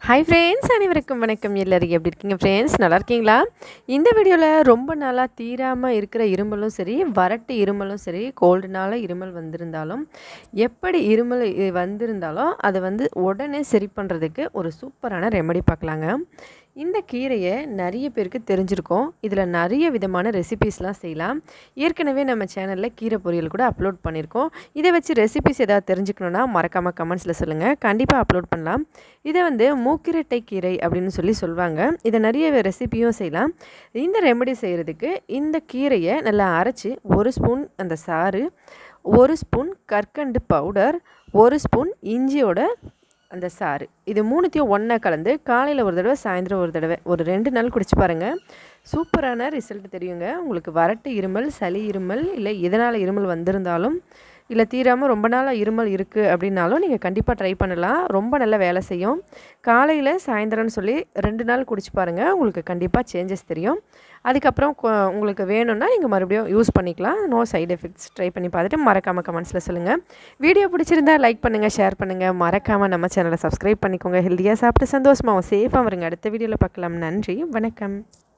hi friends அனைவருக்கும் வணக்கம் எல்லாரும் எப்படி இருக்கீங்க ஃப்ரெண்ட்ஸ் நல்லா இருக்கீங்களா இந்த வீடியோவில் ரொம்ப நாளாக தீராமல் இருக்கிற இருமலும் சரி வறட்டு இருமலும் சரி கோல்டுனால இருமல் வந்திருந்தாலும் எப்படி இருமல் இ- வந்திருந்தாலும் அதை வந்து உடனே சரி பண்ணுறதுக்கு ஒரு சூப்பரான ரெமெடி பார்க்கலாங்க இந்த கீரையை நிறைய பேருக்கு தெரிஞ்சிருக்கும் இதில் நிறைய விதமான ரெசிபீஸ்லாம் செய்யலாம் ஏற்கனவே நம்ம சேனலில் கீரை பொரியல் கூட அப்லோட் பண்ணியிருக்கோம் இதை வச்சு ரெசிபிஸ் ஏதாவது தெரிஞ்சுக்கணுன்னா மறக்காமல் கமெண்ட்ஸில் சொல்லுங்கள் கண்டிப்பாக அப்லோட் பண்ணலாம் இதை வந்து மூக்கிரட்டை கீரை அப்படின்னு சொல்லி சொல்லுவாங்க இதை நிறைய ரெசிபியும் செய்யலாம் இந்த ரெமெடி செய்கிறதுக்கு இந்த கீரையை நல்லா அரைச்சி ஒரு ஸ்பூன் அந்த சாறு ஒரு ஸ்பூன் கற்கண்டு பவுடர் ஒரு ஸ்பூன் இஞ்சியோட அந்த சாறு இது மூணுத்தையும் ஒன்றா கலந்து காலையில் ஒரு தடவை சாயந்தரம் ஒரு தடவை ஒரு ரெண்டு நாள் குடிச்சு பாருங்கள் சூப்பரான ரிசல்ட் தெரியுங்க உங்களுக்கு வறட்டு இருமல் சளி இருமல் இல்லை எதனால் இருமல் வந்திருந்தாலும் இல்லை தீராமல் ரொம்ப நாளாக இருமல் இருக்குது அப்படின்னாலும் நீங்கள் கண்டிப்பாக ட்ரை பண்ணலாம் ரொம்ப நல்ல வேலை செய்யும் காலையில் சாயந்தரம்னு சொல்லி ரெண்டு நாள் குடிச்சு பாருங்கள் உங்களுக்கு கண்டிப்பாக சேஞ்சஸ் தெரியும் அதுக்கப்புறம் கொ- உங்களுக்கு வேணும்னா நீங்கள் மறுபடியும் யூஸ் பண்ணிக்கலாம் நோ சைடு எஃபெக்ட்ஸ் ட்ரை பண்ணி பார்த்துட்டு மறக்காமல் கமெண்ட்ஸில் சொல்லுங்கள் வீடியோ பிடிச்சிருந்தா லைக் பண்ணுங்கள் ஷேர் பண்ணுங்கள் மறக்காமல் நம்ம சேனலை சப்ஸ்கிரைப் பண்ணிக்கோங்க ஹெல்த்தியாக சாப்பிட்டு சந்தோஷமாகவும் சேஃபாக வருங்க அடுத்த வீடியோவில் பார்க்கலாம் நன்றி வணக்கம்